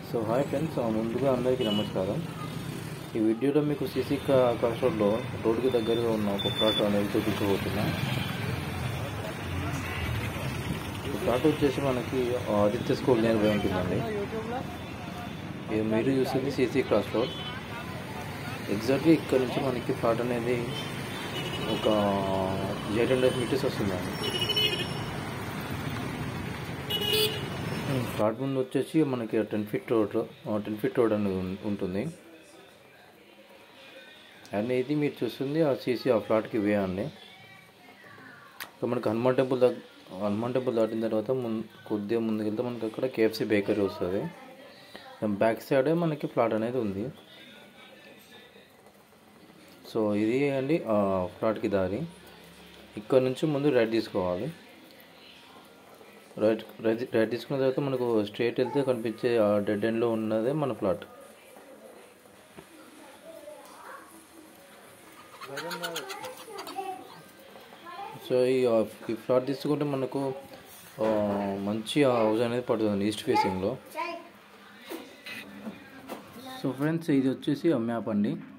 so hi friends ముందుగా అందరికీ నమస్కారం ఈ వీడియోలో మీకు సీసీ క్రాస్ రోడ్లో రోడ్డుకి దగ్గరగా ఉన్న ఒక ప్లాట్ అనేది చూపించబోతున్నా ఈ ప్లాట్ వచ్చేసి మనకి ఆదిత్య స్కూల్ నియర్ బై ఉంటుందండి ఇది మీరు చూస్తుంది సీసీ క్రాస్ రోడ్ ఎగ్జాక్ట్గా ఇక్కడ నుంచి మనకి ప్లాట్ అనేది ఒక ఎయిట్ హండ్రెడ్ మీటర్స్ వస్తుందండి ప్లాట్ ముందు వచ్చేసి మనకి ten feet road ten feet road అనేది ఉం- ఉంటుంది అండ్ ఇది మీరు చూస్తుంది ఆ సీసీ ఆ ఫ్లాట్కి వే అండి సో మనకి హనుమాన్ టెంపుల్ దగ్గర హనుమాన్ టెంపుల్ దాటిన తర్వాత ముందు కొద్దిగా ముందుకెళ్తే మనకి అక్కడ కేఎఫ్సి బేకరీ వస్తుంది దాని బ్యాక్ సైడే మనకి ఫ్లాట్ అనేది ఉంది సో ఇది అండి ఆ ఫ్లాట్కి దారి ఇక్కడ నుంచి ముందు రైట్ తీసుకోవాలి రైట్ రైట్ రైట్ తీసుకున్న తర్వాత మనకు స్ట్రైట్ వెళ్తే కనిపించే ఆ డెడ్ ఎండ్లో ఉన్నదే మన ఫ్లాట్ సో ఈ ఈ ఫ్లాట్ తీసుకుంటే మనకు ఆ, మంచి హౌస్ అనేది పడుతుంది ఈస్ట్ ఫేసింగ్లో సో ఫ్రెండ్స్ ఇది వచ్చేసి మ్యాప్ అండి